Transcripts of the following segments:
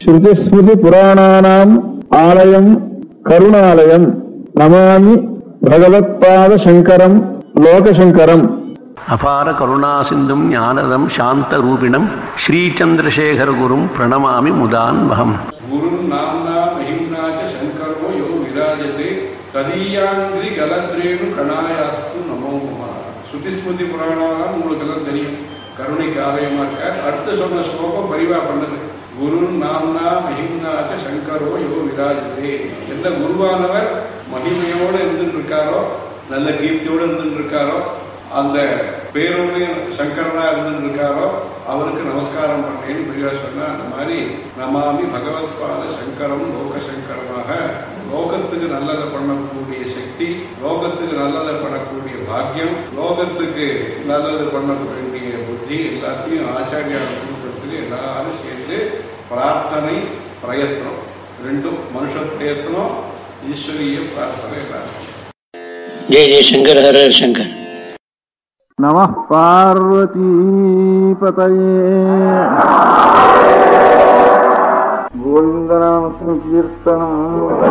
ஸ்ருதிஸ்மிருதி புராணானாம் ஆலயம் கருணாலயம் நமாமி பகவத்பாத சங்கரம் லோகசங்கரம் அபார கருணா சிந்தும் ஞானதம் சாந்த ரூபிணம் ஸ்ரீச்சந்திரசேகர குரும் பிரணமாமி முதான்வகம் गुरुं नाम्ना महिम्ना च शङ्करो यो विराजते ததீயாங்கிரி கலத்ரேனு கணாயாஸ்து நமோ நம ஸ்ருதிஸ்மிருதி புராணாலாம் உங்களுக்கு எல்லாம் தெரியும் கருணைக்கு ஆலயமா இருக்கார் அடுத்து சொன்ன ஸ்லோகம் பரிவா பண்ணுது குரு நாம்னா மகிம்னாச்ச சங்கரோ யோ விராஜதே எந்த குருவானவர் மகிமையோடு இருந்துட்டு இருக்காரோ நல்ல கீர்த்தியோடு இருந்துட்டு இருக்காரோ அந்த பேரோடு சங்கரனா இருந்துட்டு இருக்காரோ அவருக்கு நமஸ்காரம் பண்ணேன்னு பெரியவா சொன்னா அந்த மாதிரி நமாமி பகவத்பாத சங்கரம் லோக சங்கரமாக லோகத்துக்கு நல்லதை பண்ணக்கூடிய சக்தி லோகத்துக்கு நல்லதை பண்ணக்கூடிய பாக்கியம் லோகத்துக்கு நல்லது பண்ணக்கூடிய புத்தி எல்லாத்தையும் ஆச்சாரியா குடும்பத்துக்கு எல்லாரும் சேர்ந்து பிரார்த்தனை பிரயத்னம் ரெண்டும் மனுஷ பிரயத்னம் ஈஸ்வரிய பிரார்த்தனை எல்லாரும் जय जय शंकर हर हर शंकर நம பார்வதீபதயே கோவிந்தநாம சங்கீர்த்தனம்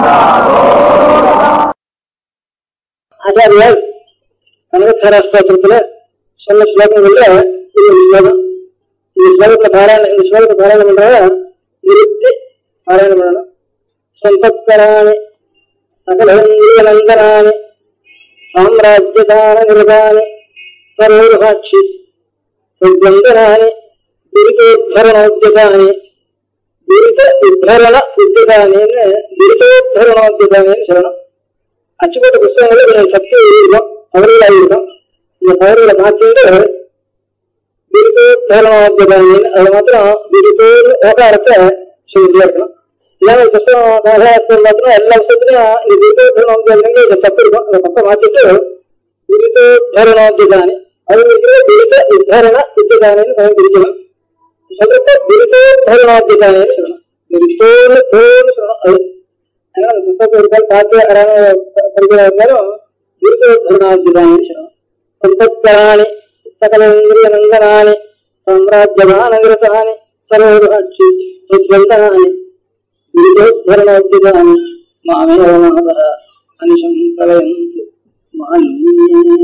ஆச்சாரியார் அனவத்தாராஸ்திரத்துல சொன்ன ஸ்லோகங்கள்ல இது ஒரு ஸ்லோகம் இந்த ஸ்லோகத்தை பாராயணம் இந்த ஸ்லோகத்தை பாராயணம் பண்றவ நிறுத்தி பாராயணம் பண்ணணும் சம்பத்கராணி சகலேந்திரியநந்தனானி சாம்ராஜ்யதான கிருதானி சரோருகாட்சி சுத்தந்தனானி துரிதோத்தரணோத்தியதானி துரித உத்தரண உத்தியதானின்னு துரிதோத்தரணோத்தியதானின்னு சொல்லணும் அச்சுப்பட்ட புஸ்தகங்கள கொஞ்சம் சக்தி இருக்கும் அவர்களாக இருக்கும் இந்த பவர்களை மாற்றிட்டு விருத்தோத்தரணோத்தியதானின்னு அது மாத்திரம் விருத்தோன்னு ஓகாரத்தை சொல்லிட்டே இருக்கணும் இல்லாம இந்த புஸ்தகம் மகாராஷ்டிரம் மாத்திரம் எல்லா புத்தகத்திலையும் இந்த விருத்தோத்தரணோத்தியதானங்க இந்த சத்து இருக்கும் அந்த சத்தை மாற்றிட்டு விருத்தோத்தரணோத்தியதானி அது இருக்கிற விருத்த உத்தரண உத்தியதானின்னு கொஞ்சம் பிரிக்கணும் சொல்றப்ப விருத்தோத்தரணோத்தியதானின்னு சொல்லணும் விருத்தோன்னு தோன்னு சொல்லணும் அது அதனால அந்த புத்தகத்தை ஒரு கால் பார்த்து யாராவது படிக்கிறதா இருந்தாலும் விருத்தோத்தரணாத்தியதானின்னு சொல்லணும் சம்பத்கராணி சகலேந்திரிய நந்தனானி சாம்ராஜ்யமானகிரதானி சரோருகாட்சி சுத்வந்தனானி விருத்தோத்தரணோத்தியதானி மாமேவ மாதர அனிஷம் கலயந்து மாலின்யே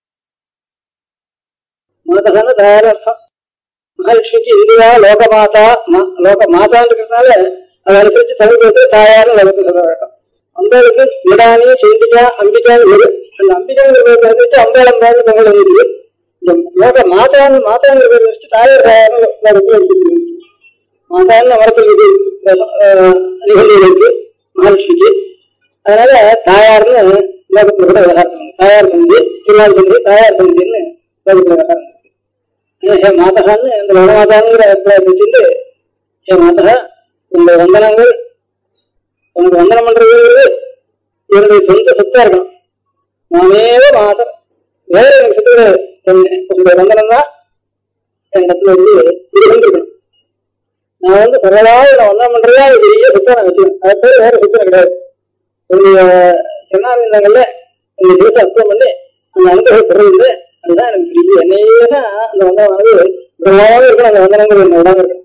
மாதகன தாரர்த்தம் மகர்ஷிக்கு இந்தியா லோகமாதா ம- லோக மாதான்றதுனால அதை அனுசரிச்சு தமிழ் பேச தாயாரும் லோகத்தில் சொல்ல வேண்டும் அம்பாளுக்கு விடானி சிந்திகா அம்பிகா ஒரு அந்த அம்பிகாங்கிற பேர் வச்சுட்டு அம்பாளம் தான் தமிழ் இருக்குது இந்த லோக மாதான்னு மாதாங்கிற பேர் வச்சுட்டு தாயார் தாயாரும் லோகத்தில் இருக்குது மாதான்னு வரத்தில் இது நிகழ்வு இருக்கு மகர்ஷிக்கு அதனால தாயார்னு லோகத்தில் கூட விவகாரம் பண்ணுங்க. தாயார் தந்தி திருநாள் தந்தி தாயார் தந்தின்னு லோகத்தில் விவகாரம் இருக்கு ஹே மாதகான்னு இந்த வனமாதாங்கிற அபிப்பிராயம் வச்சுட்டு ஹே மாதகா உங்க வந்தனங்கள் உனக்கு வந்தனம் பண்றது என்னுடைய சொந்த சொத்தா இருக்கணும் நானேவே மாதம் வேற எனக்கு சொத்து உங்களுடைய வந்தனம் தான் என் இடத்துல வந்து இருந்திருக்கணும் நான் வந்து பரவாயில்ல நான் வந்தனம் பண்றதா இது பெரிய சொத்தா நான் வச்சுக்கணும் அது பேர் வேற சொத்தம் கிடையாது உங்களுடைய சென்னாவிந்தங்கள்ல இந்த தேசம் அர்த்தம் பண்ணி அந்த அனுபவம் பெறது அதுதான் எனக்கு பிடிக்கும் என்னையே தான் அந்த வந்தனம் வந்து பிரமாவே இருக்கணும் அந்த வந்தனங்கள் என்ன விடாம இருக்கணும்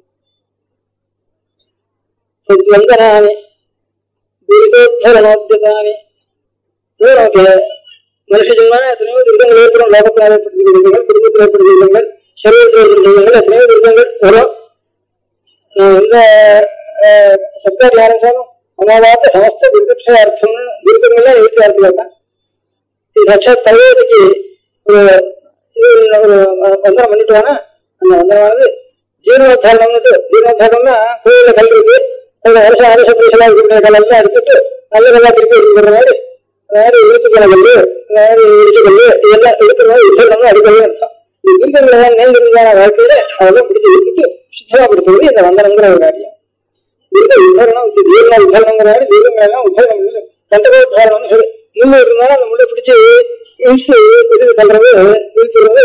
வந்தனானி தீர்க்கோத்தரணோத்தியதானி நமக்கு மனுஷ ஜென்மான எத்தனையோ திருத்தங்கள் ஏற்படும் லோகத்தில் ஏற்படுத்திருக்கிறீர்கள் குடும்பத்தில் ஏற்படுத்திருக்கிறீர்கள் சரீரத்தில் ஏற்படுத்திருக்கிறீர்கள் எத்தனையோ திருத்தங்கள் வரும் நான் எந்த சப்தார் யாரும் அமாவாத்த சமஸ்த திருத்தக்ஷார்த்தம் திருத்தங்கள்லாம் எழுத்து வார்த்தைகள் சாட்சாத் தலைவருக்கு ஒரு இது ஒரு வந்தனம் பண்ணிட்டு வானா அந்த வந்தனமானது ஜீர்ணோத்தாரணம்னு ஜீர்ணோத்தாரணம்னா கோயில கல் இருக்கு அதுல வருஷம் அரச பூசலா இருக்கிற கல்லாம் எடுத்துட்டு நல்ல கல்லா திருப்பி இருக்கிற மாதிரி வேறு இழுத்துக்கல கல்லு வேறு இடிச்சு கல்லு இதெல்லாம் எடுக்கிற மாதிரி விசேஷம்னு அடிக்கவே அர்த்தம் இந்த விருப்பங்களை எல்லாம் நேர்ந்திருந்தான வாழ்க்கையில அதெல்லாம் பிடிச்சி எடுத்துட்டு சுத்தமாப்படுத்துவது இந்த வந்தனங்கிற ஒரு காரியம் இந்த உதாரணம் ஜீர்ண உதாரணங்கிற மாதிரி ஜீர்ணங்கள் எல்லாம் உதாரணம் இல்லை கண்டக உதாரணம்னு சொல்லி முள்ளு இருந்தாலும் அந்த முள்ளை பிடிச்சி இழுத்து இது பண்றது இழுத்துறது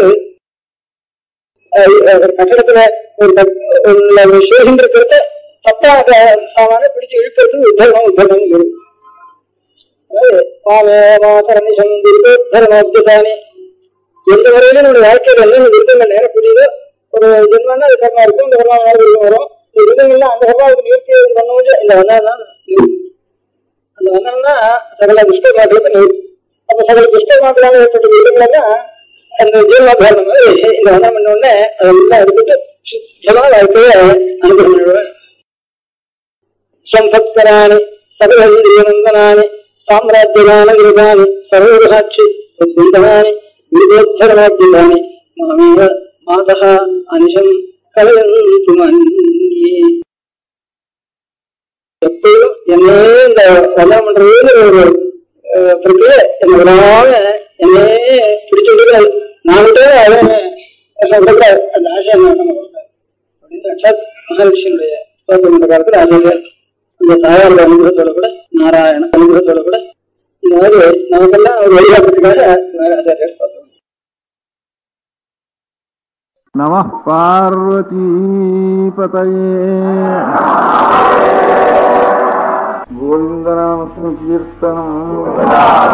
ஒரு கட்டடத்துல ஒரு கட்- ஒரு விசேஷம் இருக்கிறத சத்தா சாமான பிடிச்சு இழுக்கிறது உத்தரணம் உத்தரணம் தரணோத்தியதானே எந்த முறையிலும் நம்முடைய வாழ்க்கையில என்ன விருப்பங்கள் நேரம் புரியுதோ ஒரு ஜென்மம்னா அது கர்மா இருக்கும் இந்த கர்மா வேற விருப்பம் வரும் இந்த விதங்கள்லாம் அந்த சர்வாவுக்கு நிவர்த்தி பண்ணும்போது இந்த வந்தாதான் அந்த வந்தனம்னா சகல துஷ்ட மாற்றத்தை நிவர்த்தி அப்ப சகல துஷ்ட மாத்திரால ஏற்பட்ட விதங்களெல்லாம் அந்த ஜீவனாபாரணம் இந்த வந்தனம் பண்ண உடனே அதெல்லாம் எடுத்துட்டு சுத்தமா வாழ்க்கையை அனுகிரகம் பண்ணுவேன் సంవత్సరాన్ని సకలంద్రియనందనాన్ని సామ్రాజ్యమానగిరిగాని సర్వసాక్షి ఉద్బంధనాన్ని విదోద్ధరణోద్యుగాని మామేవ మాత అనిశం కలయంతు మన్యే எப்பயும் என்னே இந்த கல்யாணம் பண்றதுன்னு ஒரு அஹ், பிரக்ரியை என்ன விடாம என்னே பிடிச்சு விடுறாரு நான் விட்டு அவன் விடக்கூடாது அந்த ஆசை நம்ம கொடுத்தாரு அப்படின்னு ரட்சத் மகரிஷியுடைய ஸ்தோத்திரம் பண்ற காலத்துல ஆசிரியர் இந்த தாயாரோட அனுகிரகத்தோட கூட நாராயண அனுகிரகத்தோட கூட இந்த மாதிரி நமக்கெல்லாம் ஒரு வழிகாட்டுறதுக்காக ஆச்சாரியர் ஸ்தோத்திரம் நம பார்வதீபதயே கோவிந்தநாம சங்கீர்த்தனம்